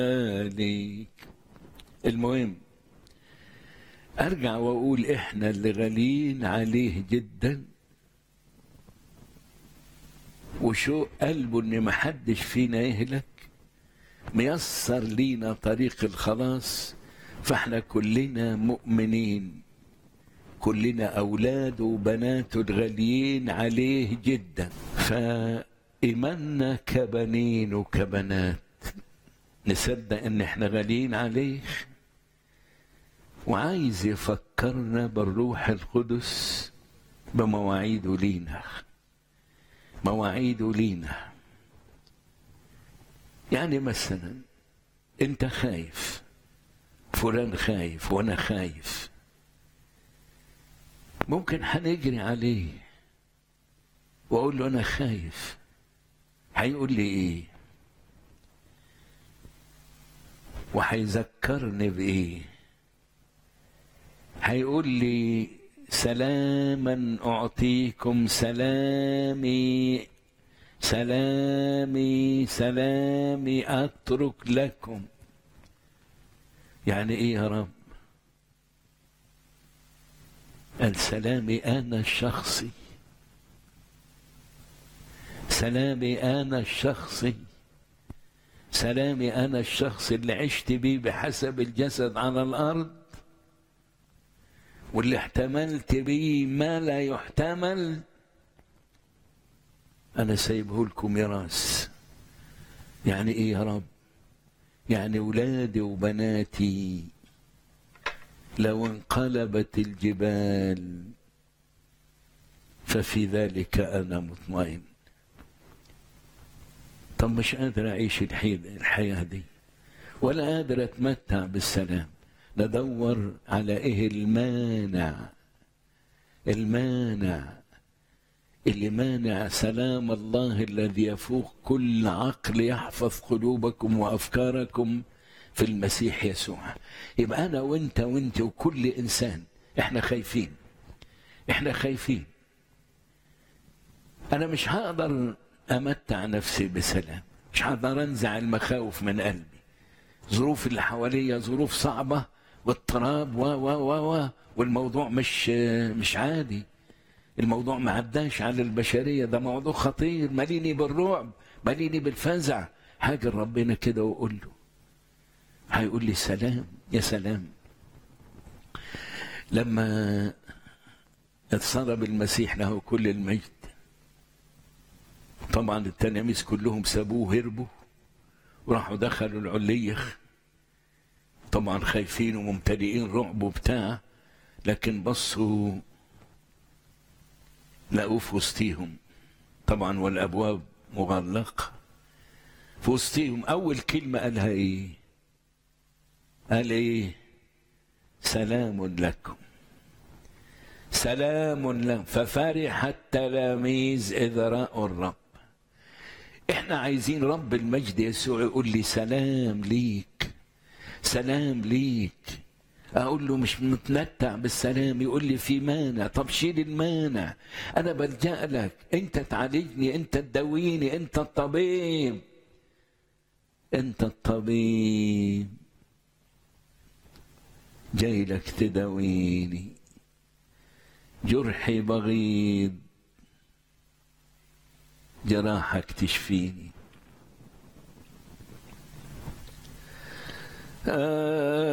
عليك المهم ارجع واقول احنا اللي غاليين عليه جدا وشو قلبه ان محدش فينا يهلك ميسر لينا طريق الخلاص فاحنا كلنا مؤمنين كلنا اولاده وبناته الغاليين عليه جدا فايماننا كبنين وكبنات نصدق ان احنا غاليين عليه وعايز يفكرنا بالروح القدس بمواعيده لينا مواعيده لينا يعني مثلا انت خايف فلان خايف وانا خايف ممكن هنجري عليه واقول له انا خايف هيقول لي ايه وهيذكرني بايه هيقول لي سلاما اعطيكم سلامي سلامي سلامي اترك لكم يعني ايه يا رب السلام انا الشخصي سلامي انا الشخصي سلامي انا الشخصي اللي عشت بيه بحسب الجسد على الارض واللي احتملت بيه ما لا يحتمل انا سايبه لكم ميراث يعني ايه يا رب يعني ولادي وبناتي لو انقلبت الجبال ففي ذلك انا مطمئن طب مش قادر اعيش الحياه دي ولا قادر اتمتع بالسلام ندور على ايه المانع المانع اللي مانع سلام الله الذي يفوق كل عقل يحفظ قلوبكم وافكاركم في المسيح يسوع يبقى انا وانت وانت وكل انسان احنا خايفين احنا خايفين انا مش هقدر امتع نفسي بسلام مش هقدر انزع المخاوف من قلبي ظروف اللي حواليا ظروف صعبه واضطراب و و و و والموضوع مش مش عادي الموضوع ما عداش على البشريه ده موضوع خطير ماليني بالرعب ماليني بالفزع حاجه ربنا كده واقول له هيقول لي سلام يا سلام لما اتصلب المسيح له كل المجد طبعا التلاميذ كلهم سابوه هربوا وراحوا دخلوا العليخ طبعا خايفين وممتلئين رعب وبتاع لكن بصوا لقوه في وسطيهم طبعا والابواب مغلقه في وسطيهم اول كلمه قالها ايه قال ايه سلام لكم سلام لكم ففرح التلاميذ اذ راوا الرب احنا عايزين رب المجد يسوع يقول لي سلام ليك سلام ليك اقول له مش متمتع بالسلام يقول لي في مانع طب شيل المانع انا بلجا لك انت تعالجني انت تداويني انت الطبيب انت الطبيب جاي لك تداويني جرحي بغيض جراحك تشفيني آه